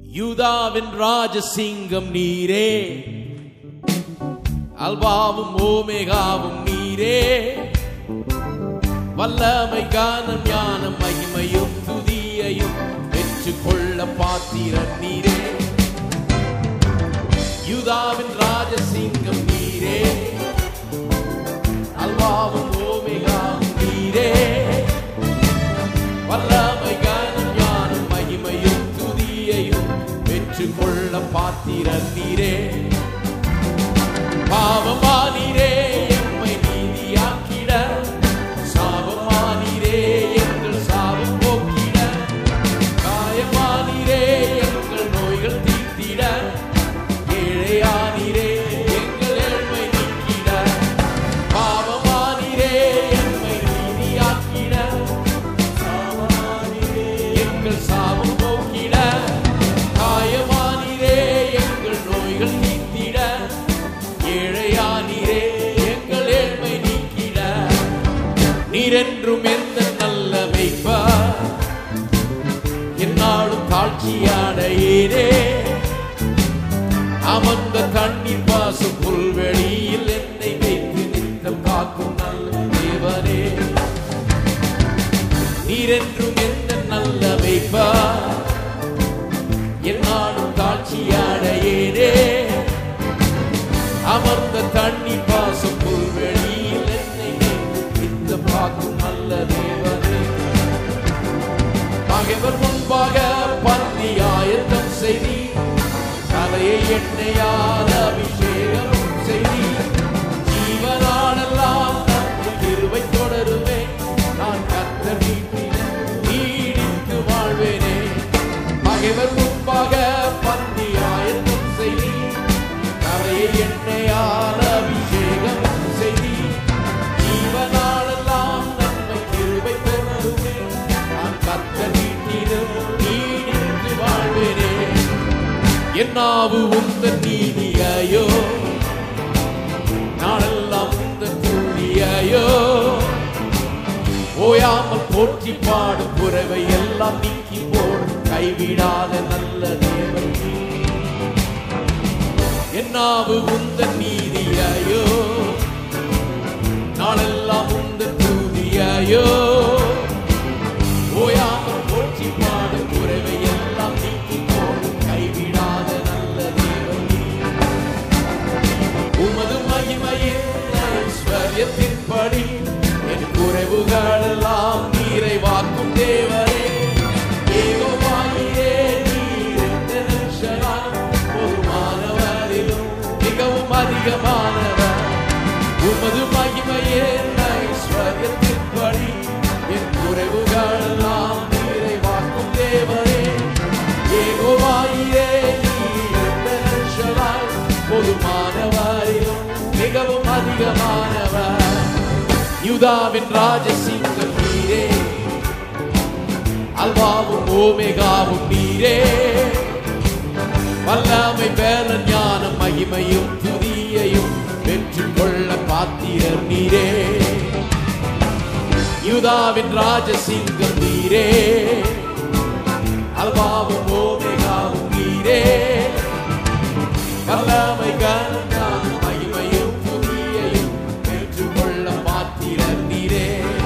யூதாவின் ராஜசிங்கம் நீரே அல்பாவும் ஓமேகாவும் நீரே வல்லமை கானம் ஞானம் மகிமையும் துதியையும் பெற்றுக்கொள்ள பாத்திரன் நீரே யூதாவின் ராஜசிங்கம் நீரே அல்வாவும் ஓமேகாவும் நீரே வல்லமை கானம் ஞானம் மகிமையும் துதியையும் பெற்றுக்கொள்ள பாத்திரன் நீரே பாவமானீரே எம்மை நீதியாக்கிட சாபமானீரே எங்கள் சாபம் போக்கிட காயமானீரே எங்கள் நோய்கள் தீர்த்திட ஏழையானீரே எங்கள் ஏழ்மை நீக்கிட பாவமானீரே எம்மை நீதியாக்கிட சாபமானீரே எங்கள் சாபம் போக்கிட காயமானீரே எங்கள் நோய்கள் நீத்திட ஏழையானீரே எங்கள் ஏழ்மை நீக்கிட நீரென்றும் எந்த நல்ல மெய்ப்பா என்னாலும் தாழ்ச்சியாடையேனே அமர்ந்த தண்ணீர் பாசும் புல்வெளியில் என்னை வைத்து நித்தம் காக்கும் நல்ல தேவனே நீரென்றும் எந்த நல்ல மெய்ப்பா என்னாலும் தாழ்ச்சியாடையேனே அமர்ந்த தண்ணி பாசம் புல்வெளியில் என்னை இந்த பார்க்கும் நல்ல தேவனே பகைவர் முன்பாக பந்தி ஆயத்தம் செய்தி தலையை எண்ணெயால் அபிஷேகம் செய்தி ஜீவனாலெல்லாம் தந்து கிருபை தொடருவே நான் கத்தர் வீட்டில் நீடித்து வாழ்வேனே பகைவர் முன்பாக பந்தி ஆயத்தம் செய்தி தலையை எண்ணெயால் அபிஷேகம் செய்தி ஜீவனாலெல்லாம் நன்மை கிருபை தொடருவே நான் கத்தர் வீட்டிலும் நீடித்து வாழ்வேனே என்னாவு உந்த நீதியாயோ நாளெல்லாம் உந்த துணியாயோ ஓயாமல் போற்றி பாடும் குறைவை எல்லாம் நீக்கி போடும் கைவிடாத நல்ல தேவன் நீ. என்னாவு உந்த நீதியாயோ நாளெல்லாம் உந்த துதியாயோ ஓயாமல் போற்றி பாடும் குறைவை எல்லாம் நீக்கி போடும் கைவிடாத நல்ல தேவன் நீ. உமது மகிமையின் ஐஸ்வர்யத்தின்படி என் குறைவுகள் எல்லாம் நிறைவாக்கும் தேவரே ஏகோவாயிரே நீர் எந்த நிமிஷனாய் பொதுமானவரிலும் மிகவும் அதிகமானவர் உமது மகிமையின் ஐஸ்வர்யத்தின்படி என் குறைவுகள் எல்லாம் நிறைவாக்கும் தேவரே ஏகோவாயிரே நீர் எந்த நிமிஷனாய் பொதுமானவரிலும் மிகவும் அதிகமானவர் யூதாவின் ராஜசிங்கம் நீரே அல்வாவும் ஓமேகாவும் நீரே வல்லமை பேர ஞானம் மகிமையும் துதியையும் பெற்றுக்கொள்ள பாத்திரர் நீரே யூதாவின் ராஜசிங்கம் நீரே அல்வாவும் ஓமேகாவும் நீரே வல்லமை கனம் மகிமையும் துதியையும் பெற்றுக்கொள்ள பாத்திரர் நீரே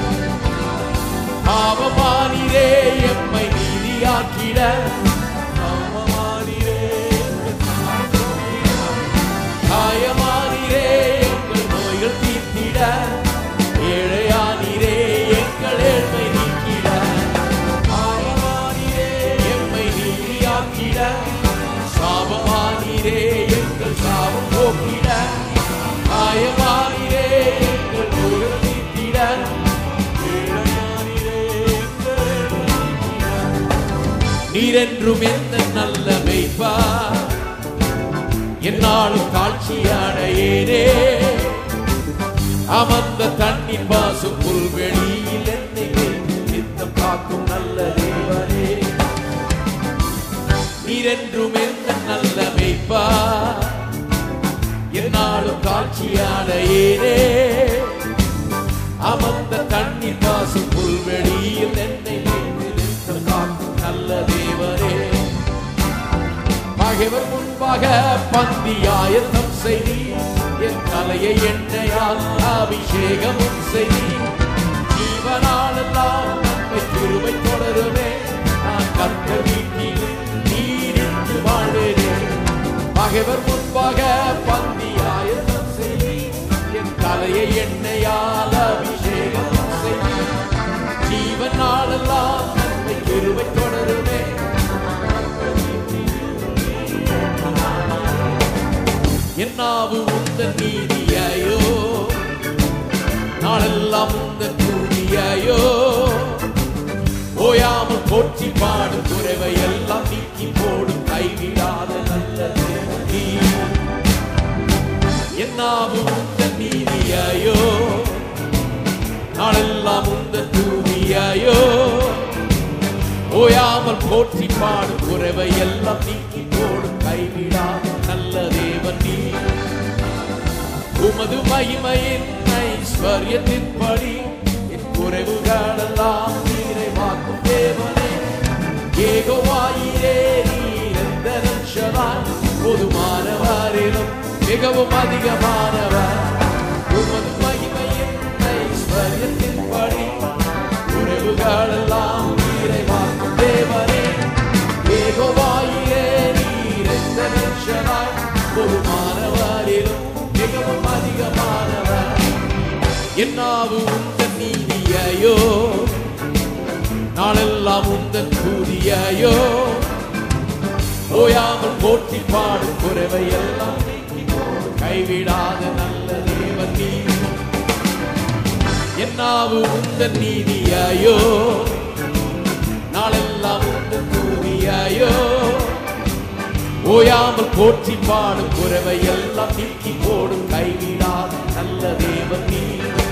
பாவமானிரே எம்மை நீதியாக்கிட பாவமானிரே காயமானிரே எங்கள் நோய்கள் தீர்த்திட ஏழையானிரே எங்கள் ஏழ்மை நீக்கிட பாவமானிரே எம்மை நீதியாக்கிட சாபமானிரே எங்கள் சாபம் போக்கிட காயமானிரே எங்கள் நோய்கள் தீர்த்திட ஏழையானிரே எங்கள் ஏழ்மை நீரென்றும் எந்த நல்ல மெய்ப்பா என்னாலும் காட்சியாடையேனே அமர்ந்த தண்ணீர் பாசும் புல்வெளியில் என்னை நித்தம் காக்கும் நல்ல தேவனே நீரென்றும் எந்த நல்ல மெய்ப்பா என்னாலும் காட்சியாடையேனே அமர்ந்த தண்ணீர் பாசும் புல்வெளியில் என்னை நித்தம் காக்கும் நல்ல தேவனே பகைவர் முன்பாக பந்தி ஆயத்தம் செய்தி என் தலையை எண்ணெயால் அபிஷேகமும் செய்தி ஜீவனாலெல்லாம் நன்மை கிருபை தொடருமே நான் கத்த வீட்டில் நீடித்து வாழ்வேனே பகைவர் முன்பாக பந்தி ஆயத்தம் செய்தி என் தலையை எண்ணெயால் அபிஷேகம் செய்தி ஜீவன் நாளெல்லாம் நன்மை கிருபை தொடருமே என்னாவு உந்த நீதியாயோ நாளெல்லாம் உந்த தூதியாயோ ஓயாமல் போற்றி பாடும் குறைவை எல்லாம் நீக்கி போடும் கைவிடாத நல்ல தேவனே. என்னாவு உந்த நீதியாயோ நாளெல்லாம் உந்த தூதியாயோ ஓயாமல் போற்றி பாடும் குறைவை எல்லாம் நீக்கி போடும் கைவிடாத நல்ல தேவன் நீ உமது மகிமையின் ஐஸ்வர்யத்தின்படி என் குறைவுகளெல்லாம் நிறைவாக்கும் தேவனே ஏகவாயிரே நீர் எந்த நிமிஷமாய் பொதுமானவரிலும் மிகவும் அதிகமானவர் உமது மகிமையின் ஐஸ்வர்யத்தின்படி குறைவுகளெல்லாம் நிறைவாக்கும் தேவனே ஏகவாயிரே நீர் எந்த நிமிஷமாய் பொதுமானவரிலும் மிகவும் அதிகமானவர் என்னாவு உந்தன் நீதியாயோ நாளெல்லாம் உந்தன் கூதியாயோ ஓயாமல் போற்றி பாடும் குறைவை எல்லாம் நீக்கி போடு. கைவிடாத நல்ல தேவன் நீ என்னாவு உந்தன் நீதியாயோ நாளெல்லாம் உந்தன் கூதியாயோ ஓயாமல் போற்றி பாடும் குறைவை எல்லாம் நீக்கி போடும் கைவிடாத நல்ல தேவன் நீ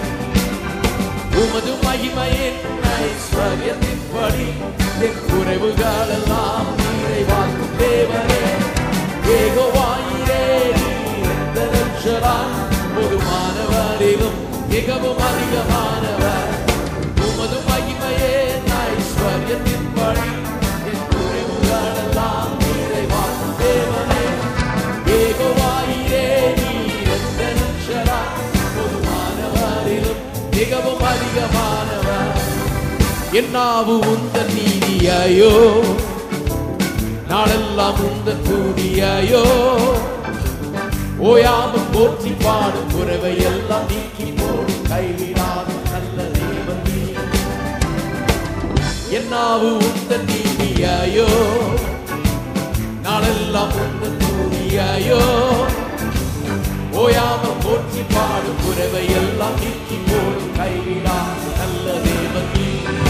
உமது மகிமையின் ஐஸ்வர்யத்தின்படி என் குறைவுகள் எல்லாம் நிறைவாக்கும் தேவனே ஏகவாயிரே நீர் ரட்சராய் பொதுமானவரிலும் மிகவும் அதிகமானவர் உமது மகிமையே ஐஸ்வர்யத்தின்படி என் குறைவுகள் எல்லாம் நிறைவாக்கும் தேவனே ஏகவாயிரே நீர் ரட்சராய் பொதுமானவரிலும் மிகவும் அதிகமானவர் என்னாவு உந்த நீதியாயோ நாளெல்லாம் உந்த தூதியாயோ ஓயாமல் போற்றி பாடும் குறைவை எல்லாம் நீக்கி போடும் கைவிடாத நல்ல தேவன் நீ. என்னாவு உந்த நீதியாயோ நாளெல்லாம் உந்த தூதியாயோ ஓயாமல் போற்றி பாடும் குறைவை எல்லாம் நீக்கி போடும் கைவிடாத நல்ல தேவன் நீ.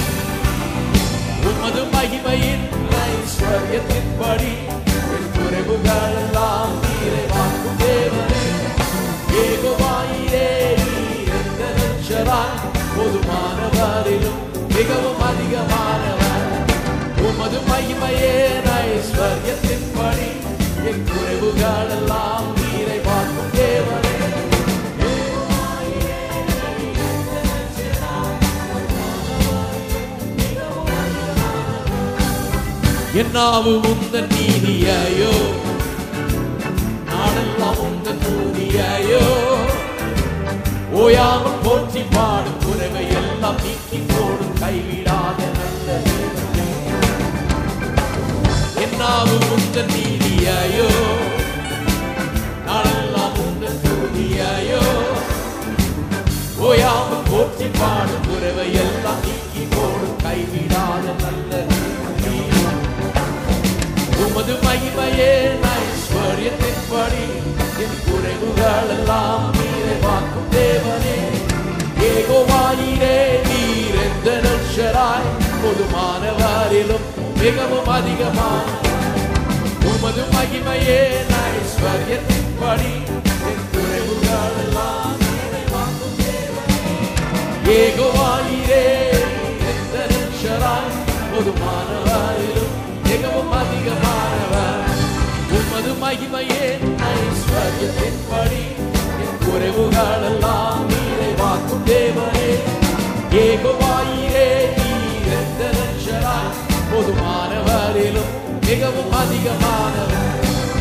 உமது மகிமையின் ஐஸ்வர்யத்தின்படி என் குறைவுகள் எல்லாம் நிறைவாக்கும் தேவனே ஏகவாயிரே நீர் எந்த ரட்சராய் பொதுமானவரிலும் மிகவும் அதிகமானவர் உமது மகிமையே ஐஸ்வர்யத்தின்படி என் குறைவுகள் எல்லாம் நிறைவாக்கும் தேவனே என்னாவு உந்த நீதியாயோ நாடெல்லாம் உந்த தூதியாயோ ஓயாமல் போற்றி பாடும் குறைவை எல்லாம் நீக்கி போடும் கைவிடாத நல்ல தேவனே. என்னாவு உந்த நீதியாயோ நாடெல்லாம் உந்த தூதியாயோ ஓயாமல் போற்றி பாடும் குறைவை எல்லாம் நீக்கி போடும் கைவிடாத நல்ல தேவனே. உமது மகிமையே ஐஸ்வர்யத்தின்படி என் குறைவுகள் எல்லாம் நிறைவாக்கும் தேவனே ஏகோவாயிரே நீர் எந்த நட்சராய் பொதுமானவரிலும் மிகவும் அதிகமான உமது மகிமையே ஐஸ்வர்யத்தின்படி என் குறைவுகள் எல்லாம் நிறைவாக்கும் தேவனே ஏகோவாயிரே எந்த நட்சராய் பொதுமானவரிலும் மிகவும் அதிகமானவர் உமது மகிமையே ஐஸ்வர்யத்தின்படி என் குறைவுகள் எல்லாம் நிறைவாக்கும் தேவனே ஏகவாயிரே நீர் எந்த ரட்சராய் பொதுமானவரிலும் மிகவும் அதிகமானவர்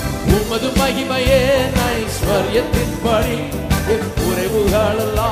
உமது மகிமையே ஐஸ்வர்யத்தின் பணி என் குறைவுகளெல்லாம்